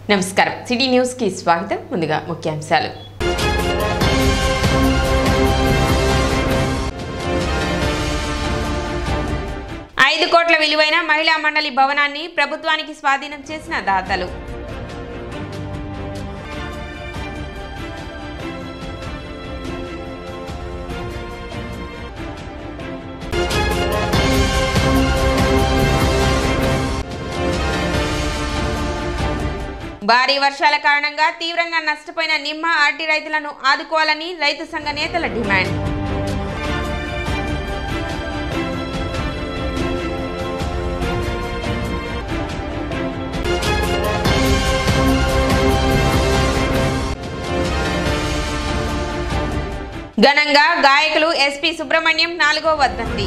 నమస్కారం సిటీ న్యూస్కి స్వాగతం ముందుగా ముఖ్యాంశాలు ఐదు కోట్ల విలువైన మహిళా మండలి భవనాన్ని ప్రభుత్వానికి స్వాధీనం చేసిన దాతలు భారీ వర్షాల కారణంగా తీవ్రంగా నష్టపోయిన నిమ్మ అరటి రైతులను ఆదుకోవాలని రైతు సంఘ నేతల డిమాండ్ ఘనంగా గాయకులు ఎస్పి సుబ్రహ్మణ్యం నాలుగో వర్ధంతి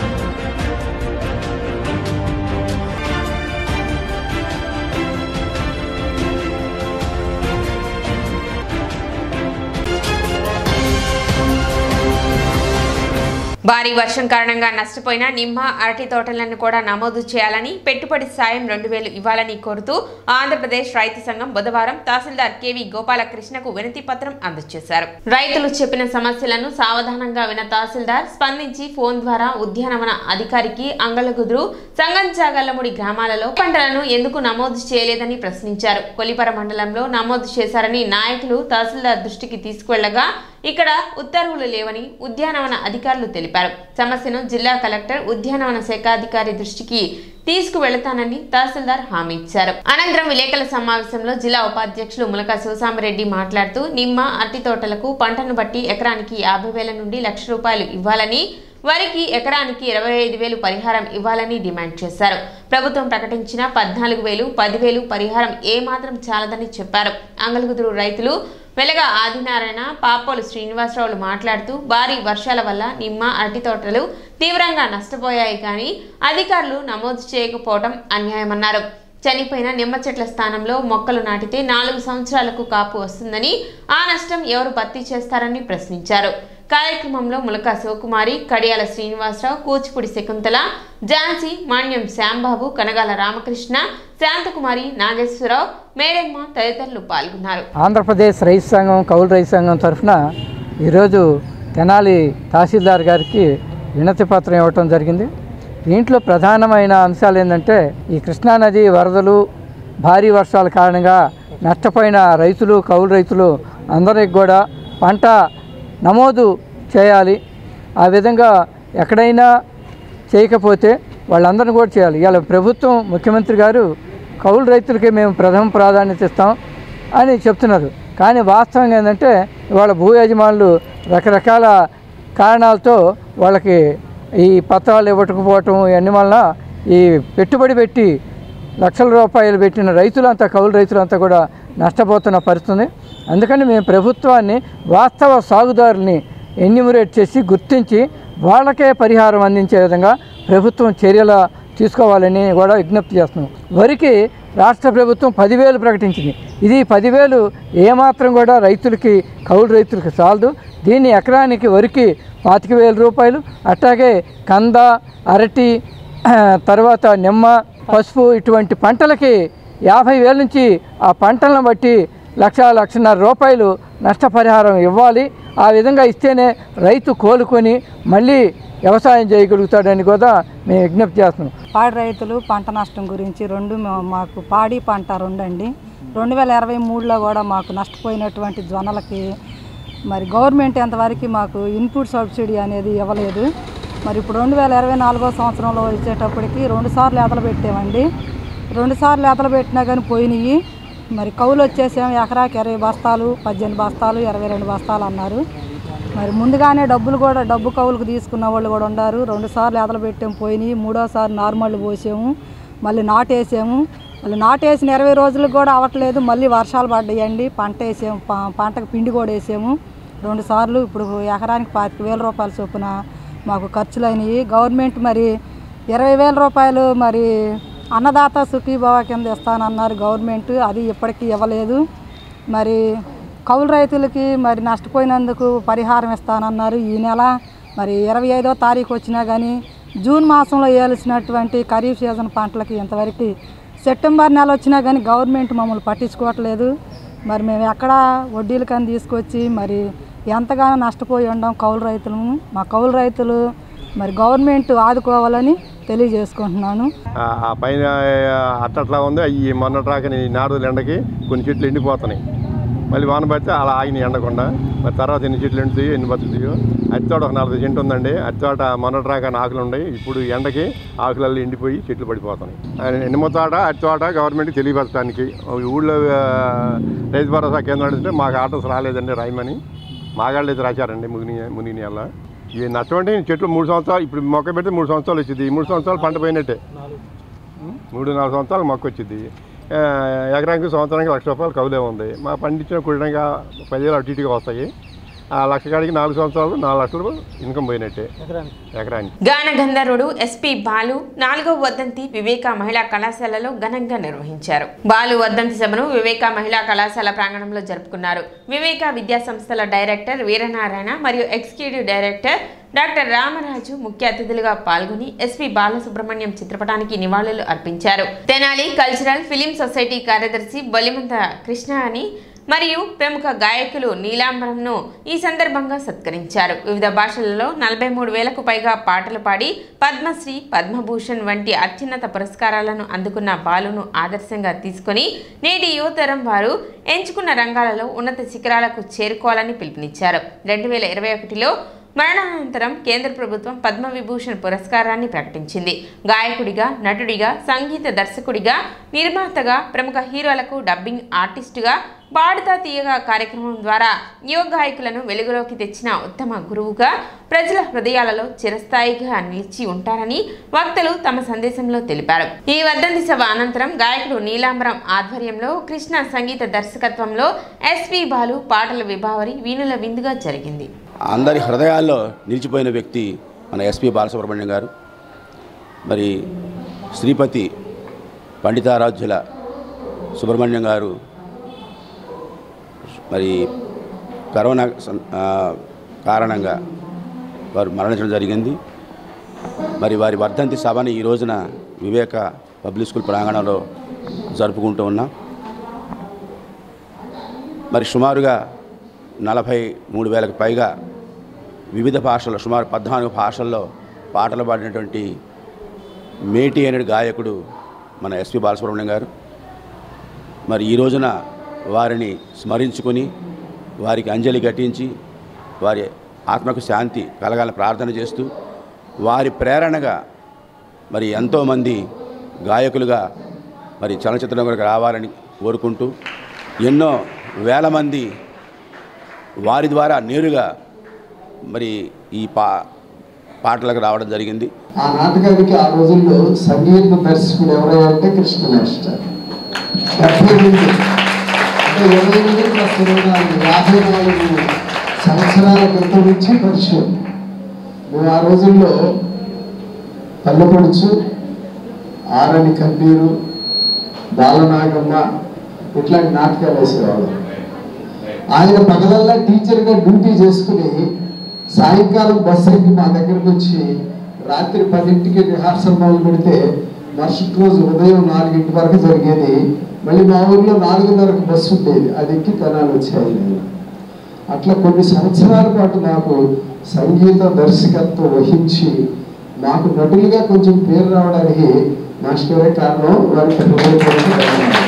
భారీ వర్షం కారణంగా నష్టపోయిన నిమ్మ అరటి తోటలను కూడా నమోదు చేయాలని పెట్టుబడి సాయం రెండు వేలు ఇవ్వాలని కోరుతూ ఆంధ్రప్రదేశ్ రైతు సంఘం బుధవారం తహసీల్దార్ కేవీ గోపాలకృష్ణకు వినతి పత్రం అందజేశారు రైతులు చెప్పిన సమస్యలను సావధానంగా విన తహసీల్దార్ స్పందించి ఫోన్ ద్వారా ఉద్యానవన అధికారికి అంగళగుదురు సంగంచాగల్లముడి గ్రామాలలో పంటలను ఎందుకు నమోదు చేయలేదని ప్రశ్నించారు కొలిపర మండలంలో నమోదు చేశారని నాయకులు తహసీల్దార్ దృష్టికి తీసుకువెళ్లగా ఇక్కడ ఉత్తర్వులు లేవని ఉద్యానవన అధికారులు తెలిపారు సమస్యను జిల్లా కలెక్టర్ ఉద్యానవన శాఖ అధికారి దృష్టికి తీసుకువెళతానని తహసీల్దార్ హామీ ఇచ్చారు అనంతరం విలేకరుల సమావేశంలో జిల్లా ఉపాధ్యక్షులు ములక శివసామిరెడ్డి మాట్లాడుతూ నిమ్మ అరటి తోటలకు పంటను బట్టి ఎకరానికి యాభై వేల నుండి లక్ష రూపాయలు ఇవ్వాలని వరికి ఎకరానికి ఇరవై ఐదు వేలు పరిహారం ఇవ్వాలని డిమాండ్ చేశారు ప్రభుత్వం ప్రకటించిన పద్నాలుగు వేలు పదివేలు పరిహారం ఏమాత్రం చాలదని చెప్పారు అంగలుగుదురు రైతులు వెలగ ఆదినారాయణ పాపోలు శ్రీనివాసరావులు మాట్లాడుతూ భారీ వర్షాల వల్ల నిమ్మ అరటి తోటలు తీవ్రంగా నష్టపోయాయి కానీ అధికారులు నమోదు చేయకపోవడం అన్యాయమన్నారు చనిపోయిన నిమ్మ చెట్ల స్థానంలో మొక్కలు నాటితే నాలుగు సంవత్సరాలకు కాపు వస్తుందని ఆ నష్టం ఎవరు భర్తీ చేస్తారని ప్రశ్నించారు కార్యక్రమంలో ములక శివకుమారి కడియాల శ్రీనివాసరావు కూచిపూడి శకుంతల ఝాన్సీ మాన్యం శ్యాంబాబు కనగాల రామకృష్ణ శాంతకుమారి నాగేశ్వరరావు మేడమ్మ తదితరులు పాల్గొన్నారు ఆంధ్రప్రదేశ్ రైతు సంఘం కౌలు రైతు సంఘం తరఫున ఈరోజు తెనాలి తహసీల్దార్ గారికి వినతి పత్రం ఇవ్వటం జరిగింది దీంట్లో ప్రధానమైన అంశాలు ఏంటంటే ఈ కృష్ణానది వరదలు భారీ వర్షాల కారణంగా నష్టపోయిన రైతులు కౌలు రైతులు అందరికి కూడా పంట నమోదు చేయాలి ఆ విధంగా ఎక్కడైనా చేయకపోతే వాళ్ళందరిని కూడా చేయాలి ఇవాళ ప్రభుత్వం ముఖ్యమంత్రి గారు కౌలు రైతులకి మేము ప్రథమ ప్రాధాన్యత ఇస్తాం అని చెప్తున్నారు కానీ వాస్తవంగా ఏంటంటే ఇవాళ భూ యజమానులు రకరకాల కారణాలతో వాళ్ళకి ఈ పత్రాలు ఇవ్వకపోవటం ఇవన్నీ వలన ఈ పెట్టుబడి పెట్టి లక్షల రూపాయలు పెట్టిన రైతులంతా కౌలు రైతులంతా కూడా నష్టపోతున్న పరిస్థితి ఉంది అందుకని మేము ప్రభుత్వాన్ని వాస్తవ సాగుదారుల్ని ఎన్యూమరేట్ చేసి గుర్తించి వాళ్ళకే పరిహారం అందించే విధంగా ప్రభుత్వం చర్యలు తీసుకోవాలని కూడా విజ్ఞప్తి చేస్తున్నాం వరికి రాష్ట్ర ప్రభుత్వం పదివేలు ప్రకటించింది ఇది పదివేలు ఏమాత్రం కూడా రైతులకి కౌలు రైతులకి చాలదు దీన్ని ఎకరానికి వరికి పాతిక వేల రూపాయలు అట్లాగే కంద అరటి తర్వాత నిమ్మ పసుపు ఇటువంటి పంటలకి యాభై వేల నుంచి ఆ పంటలను బట్టి లక్ష లక్షన్నర రూపాయలు నష్టపరిహారం ఇవ్వాలి ఆ విధంగా ఇస్తేనే రైతు కోలుకొని మళ్ళీ వ్యవసాయం చేయగలుగుతాడని కూడా మేము విజ్ఞప్తి చేస్తున్నాం పాడి రైతులు పంట నష్టం గురించి రెండు మా- మాకు పాడి పంట రెండండి రెండు వేల ఇరవై మూడులో కూడా మాకు నష్టపోయినటువంటి జొన్నలకి మరి గవర్నమెంట్ ఎంతవరకు మాకు ఇన్పుట్ సబ్సిడీ అనేది ఇవ్వలేదు మరి ఇప్పుడు రెండు వేల ఇరవై నాలుగో సంవత్సరంలో వచ్చేటప్పటికి రెండు సార్లు ఎదలు పెట్టామండి రెండు సార్లు ఎదలు పెట్టినా కానీ పోయినాయి మరి కౌలు వచ్చేసాం ఎకరాకి ఇరవై బస్తాలు పద్దెనిమిది బస్తాలు ఇరవై రెండు బస్తాలు అన్నారు మరి ముందుగానే డబ్బులు కూడా డబ్బు కవులకు తీసుకున్న వాళ్ళు కూడా ఉన్నారు రెండు సార్లు ఎదలు పెట్టాము పోయినాయి మూడోసారి నార్మల్ పోసాము మళ్ళీ నాటేసాము మళ్ళీ నాటేసిన ఇరవై రోజులకు కూడా అవ్వట్లేదు మళ్ళీ వర్షాలు పడ్డాయండి పంట వేసాము ప- పంటకు పిండి కూడా వేసాము రెండు సార్లు ఇప్పుడు ఎకరానికి పాతిక వేల రూపాయల చొప్పున మాకు ఖర్చులు అయినాయి గవర్నమెంట్ మరి ఇరవై వేల రూపాయలు మరి అన్నదాత సుఖీభావ కింద ఇస్తానన్నారు గవర్నమెంట్ అది ఇప్పటికీ ఇవ్వలేదు మరి కౌలు రైతులకి మరి నష్టపోయినందుకు పరిహారం ఇస్తానన్నారు ఈ నెల మరి ఇరవై ఐదో తారీఖు వచ్చినా కానీ జూన్ మాసంలో వేయాల్సినటువంటి ఖరీఫ్ సీజన్ పంటలకి ఇంతవరకు సెప్టెంబర్ నెల వచ్చినా కానీ గవర్నమెంట్ మమ్మల్ని పట్టించుకోవట్లేదు మరి మేము ఎక్కడ వడ్డీలు కానీ తీసుకొచ్చి మరి ఎంతగానో నష్టపోయి ఉండం కౌలు రైతులము మా కౌలు రైతులు మరి గవర్నమెంట్ ఆదుకోవాలని తెలియజేసుకుంటున్నాను ఆ ఆ పైన అట్టట్లా ఉంది ఈ మొన్నటి రాకని నాడు ఎండకి కొన్ని చెట్లు ఎండిపోతున్నాయి మళ్ళీ వాన పడితే అలా ఆగిన ఎండకుండా మరి తర్వాత ఎన్ని చెట్లు ఎండుతాయో ఎన్ని బతుకుతాయో అత్తి తోట ఒక నలభై చెంటు ఉందండి అత్తి తోట మొన్నటి రాకని ఆకులు ఉన్నాయి ఇప్పుడు ఎండకి ఆకులలో ఎండిపోయి చెట్లు పడిపోతున్నాయి ఆ నిమ్మ తోట అత్తి తోట గవర్నమెంట్కి తెలియపరచడానికి ఊళ్ళో ఆ, రైతు భరోసా కేంద్రం అడిగితే మాకు ఆటోస్ రాలేదండి రాయమని మాగాళ్ళు అయితే రాశారండి ముగిని మునిగిని అలా ఈ నష్టం అంటే ఈ చెట్లు మూడు సంవత్సరాలు ఇప్పుడు మొక్క పెడితే మూడు సంవత్సరాలు వచ్చింది ఈ మూడు సంవత్సరాలు పంట పోయినట్టే ఉం? మూడు నాలుగు సంవత్సరాలు మొక్క వచ్చింది ఆ, ఎకరానికి సంవత్సరానికి లక్ష రూపాయలు కవులే ఉంది మా పండించిన కుడిగా పదివేలు అటు ఇటుగా వస్తాయి ఆ లక్ష కాడికి నాలుగు సంవత్సరాలు నాలుగు లక్షలు ఇన్కమ్ పోయినట్టే ఎకరానికి గాన గంధర్వుడు ఎస్పి బాలు నాలుగవ వర్ధంతి వివేక మహిళా కళాశాలలో ఘనంగా నిర్వహించారు బాలు వర్ధంతి సభను వివేక మహిళా కళాశాల ప్రాంగణంలో జరుపుకున్నారు వివేక విద్యా సంస్థల డైరెక్టర్ వీరనారాయణ మరియు ఎగ్జిక్యూటివ్ డైరెక్టర్ డాక్టర్ రామరాజు ముఖ్య అతిథులుగా పాల్గొని ఎస్పి బాలసుబ్రహ్మణ్యం చిత్రపటానికి నివాళులు అర్పించారు తెనాలి కల్చరల్ ఫిలిం సొసైటీ కార్యదర్శి బొలిమంత కృష్ణ అని మరియు ప్రముఖ గాయకులు నీలాంబరంను ఈ సందర్భంగా సత్కరించారు వివిధ భాషలలో నలభై మూడు వేలకు పైగా పాటలు పాడి పద్మశ్రీ పద్మభూషణ్ వంటి అత్యున్నత పురస్కారాలను అందుకున్న బాలును ఆదర్శంగా తీసుకొని నేటి యువతరం వారు ఎంచుకున్న రంగాలలో ఉన్నత శిఖరాలకు చేరుకోవాలని పిలుపునిచ్చారు రెండు వేల ఇరవై ఒకటిలో మరణానంతరం కేంద్ర ప్రభుత్వం పద్మవిభూషణ్ పురస్కారాన్ని ప్రకటించింది గాయకుడిగా నటుడిగా సంగీత దర్శకుడిగా నిర్మాతగా ప్రముఖ హీరోలకు డబ్బింగ్ ఆర్టిస్టుగా పాడుతా తీయగా కార్యక్రమం ద్వారా యువ గాయకులను వెలుగులోకి తెచ్చిన ఉత్తమ గురువుగా ప్రజల హృదయాలలో చిరస్థాయిగా నిలిచి ఉంటారని వక్తలు తమ సందేశంలో తెలిపారు ఈ వర్ధంతి సభ అనంతరం గాయకుడు నీలాంబరం ఆధ్వర్యంలో కృష్ణ సంగీత దర్శకత్వంలో ఎస్వి బాలు పాటల విభావరి వీణుల విందుగా జరిగింది అందరి హృదయాల్లో నిలిచిపోయిన వ్యక్తి మన ఎస్పి బాలసుబ్రహ్మణ్యం గారు మరి శ్రీపతి పండితారాధ్యుల సుబ్రహ్మణ్యం గారు మరి కరోనా సం- ఆ, కారణంగా వారు మరణించడం జరిగింది మరి వారి వర్ధంతి సభని ఈ రోజున వివేక పబ్లిక్ స్కూల్ ప్రాంగణంలో జరుపుకుంటూ ఉన్నాం మరి సుమారుగా నలభై మూడు వేలకు పైగా వివిధ భాషల్లో సుమారు పద్నాలుగు భాషల్లో పాటలు పాడినటువంటి మేటి అనే గాయకుడు మన ఎస్పి బాలసుబ్రహ్మణ్యం గారు మరి ఈ రోజున వారిని స్మరించుకొని వారికి అంజలి ఘటించి వారి ఆత్మకు శాంతి కలగాలని ప్రార్థన చేస్తూ వారి ప్రేరణగా మరి ఎంతోమంది గాయకులుగా మరి చలనచిత్రంలోకి రావాలని కోరుకుంటూ ఎన్నో వేల మంది వారి ద్వారా నేరుగా మరి ఈ పా పాటలకు రావడం జరిగింది ఆ నాటకానికి ఆ రోజుల్లో సంగీత దర్శకుడు ఎవరంటే కృష్ణ మాస్టర్ డెబ్బై ఎనిమిది అంటే ఇరవై ఎనిమిది ప్లస్ ఇరవై నాలుగు యాభై నాలుగు సంవత్సరాల క్రితం నుంచి పరిచయం మేము ఆ రోజుల్లో పల్లెపడుచు ఆరని కన్నీరు బాలనాగమ్మ ఇట్లాంటి నాటకాలు వేసేవాళ్ళం ఆయన పగలల్లా టీచర్గా డ్యూటీ చేసుకుని సాయంకాలం బస్సు ఎక్కి మా దగ్గరకు వచ్చి రాత్రి పదింటికి రిహార్సల్ మొదలు పెడితే మరుసటి రోజు ఉదయం నాలుగింటి వరకు జరిగేది మళ్ళీ మా ఊర్లో నాలుగున్నరకు బస్సు ఉండేది అది ఎక్కి తెనాలి వచ్చేది నేను అట్లా కొన్ని సంవత్సరాల పాటు నాకు సంగీత దర్శకత్వం వహించి నాకు నటులుగా కొంచెం పేరు రావడానికి మాస్టరే కారణం వారికి హృదయపూర్వక ధన్యవాదాలు.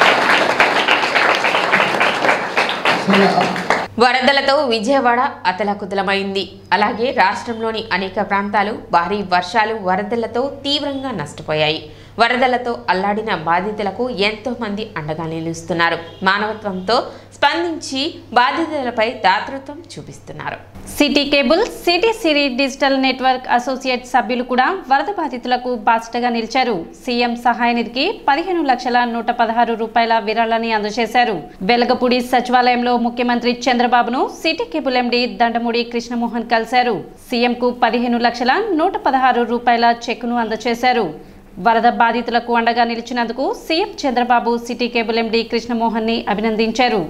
అసలు వరదలతో విజయవాడ అతలకుతలమైంది అలాగే రాష్ట్రంలోని అనేక ప్రాంతాలు భారీ వర్షాలు వరదలతో తీవ్రంగా నష్టపోయాయి వరదలతో అల్లాడిన బాధితులకు ఎంతో మంది అండగా నిలుస్తున్నారు మానవత్వంతో స్పందించి బాధితులపై దాతృత్వం చూపిస్తున్నారు సిటీ కేబుల్ సిటీ సిరీ డిజిటల్ నెట్వర్క్ అసోసియేట్ సభ్యులు కూడా వరద బాధితులకు బాధ్యతగా నిలిచారు సీఎం సహాయ నిధికి పదిహేను లక్షల నూట పదహారు రూపాయల విరాళాన్ని అందజేశారు వెలగపూడి సచివాలయంలో ముఖ్యమంత్రి చంద్రబాబును city cable MD Dandamudi Krishnamohan కలిశారు సీఎంకు పదిహేను లక్షల నూట పదహారు రూపాయల చెక్కును అందజేశారు వరద బాధితులకు అండగా నిలిచినందుకు CM Chandrababu city cable MD Krishnamohan ని అభినందించారు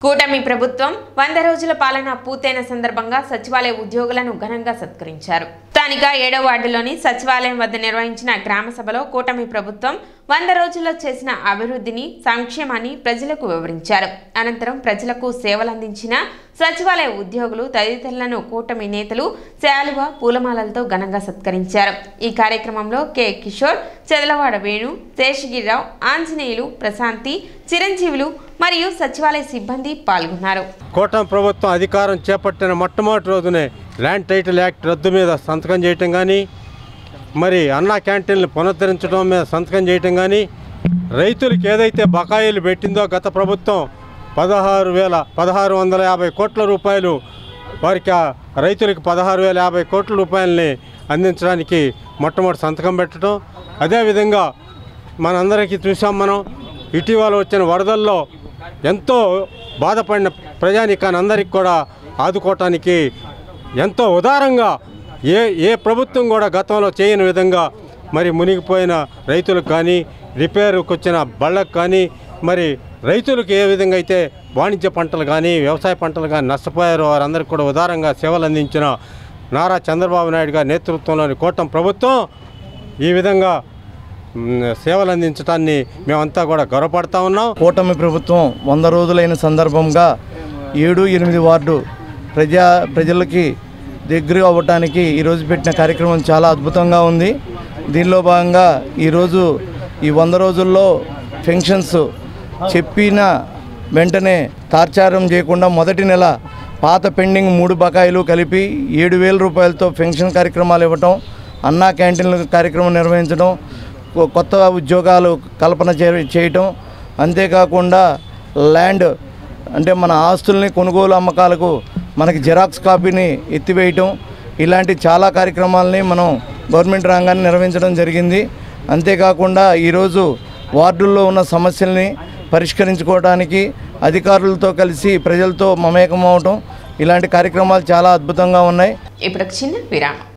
కూటమి ప్రభుత్వం వంద రోజుల పాలన పూర్తయిన సందర్భంగా సచివాలయ ఉద్యోగులను ఘనంగా సత్కరించారు స్థానిక ఏడో వార్డులోని సచివాలయం వద్ద నిర్వహించిన గ్రామ సభలో కూటమి ప్రభుత్వం వంద రోజుల్లో చేసిన అభివృద్ధిని సంక్షేమాన్ని ప్రజలకు వివరించారు అనంతరం ప్రజలకు సేవలందించిన సచివాలయ ఉద్యోగులు తదితరులను కూటమి నేతలు శాలువ పూలమాలలతో ఘనంగా సత్కరించారు ఈ కార్యక్రమంలో కె కిషోర్ చెదలవాడ వేణు శేషగిరిరావు ఆంజనేయులు ప్రశాంతి చిరంజీవులు మరియు సచివాలయ సిబ్బంది పాల్గొన్నారు కూటమి ప్రభుత్వం అధికారం చేపట్టిన మొట్టమొదటి రోజునే ల్యాండ్ టైటిల్ యాక్ట్ రద్దు మీద సంతకం చేయటం కానీ మరి అన్నా క్యాంటీన్లు పునరుద్ధరించడం మీద సంతకం చేయటం కానీ రైతులకు ఏదైతే బకాయిలు పెట్టిందో గత ప్రభుత్వం పదహారు వేల పదహారు వందల యాభై కోట్ల రూపాయలు వారికి ఆ రైతులకు పదహారు వేల యాభై కోట్ల రూపాయలని అందించడానికి మొట్టమొదటి సంతకం పెట్టడం అదేవిధంగా మనందరికీ చూసాం మనం ఇటీవల వచ్చిన వరదల్లో ఎంతో బాధపడిన ప్రజానికాన్ని అందరికి కూడా ఆదుకోవటానికి ఎంతో ఉదారంగా ఏ ఏ ప్రభుత్వం కూడా గతంలో చేయని విధంగా మరి మునిగిపోయిన రైతులకు కానీ రిపేరుకు వచ్చిన బళ్ళకు కానీ మరి రైతులకు ఏ విధంగా అయితే వాణిజ్య పంటలు కానీ వ్యవసాయ పంటలు కానీ నష్టపోయారో వారందరికీ కూడా ఉదారంగా సేవలు అందించిన నారా చంద్రబాబు నాయుడు గారి నేతృత్వంలోని కూటమి ప్రభుత్వం ఈ విధంగా మ్, సేవలు అందించడాన్ని మేమంతా కూడా గర్వపడతా ఉన్నాం కూటమి ప్రభుత్వం వంద రోజులైన సందర్భంగా ఏడు ఎనిమిది వార్డు ప్రజా ప్రజలకి దగ్గర అవ్వటానికి ఈరోజు పెట్టిన కార్యక్రమం చాలా అద్భుతంగా ఉంది దీనిలో భాగంగా ఈరోజు ఈ వంద రోజుల్లో ఫెన్షన్స్ చెప్పిన వెంటనే తార్చారం చేయకుండా మొదటి నెల పాత పెండింగ్ మూడు బకాయిలు కలిపి ఏడు వేల రూపాయలతో పెన్షన్ కార్యక్రమాలు ఇవ్వటం అన్నా క్యాంటీన్ల కార్యక్రమం నిర్వహించడం కొ- కొత్త ఉద్యోగాలు కల్పన చే- చేయటం అంతేకాకుండా ల్యాండ్ అంటే మన ఆస్తుల్ని కొనుగోలు అమ్మకాలకు మనకి జిరాక్స్ కాపీని ఎత్తివేయటం ఇలాంటి చాలా కార్యక్రమాలని మనం గవర్నమెంట్ రంగాన్ని నిర్వహించడం జరిగింది అంతేకాకుండా ఈరోజు వార్డుల్లో ఉన్న సమస్యల్ని పరిష్కరించుకోవడానికి అధికారులతో కలిసి ప్రజలతో మమేకం అవటం ఇలాంటి కార్యక్రమాలు చాలా అద్భుతంగా ఉన్నాయి ఇప్పుడు ఒక చిన్న విరామం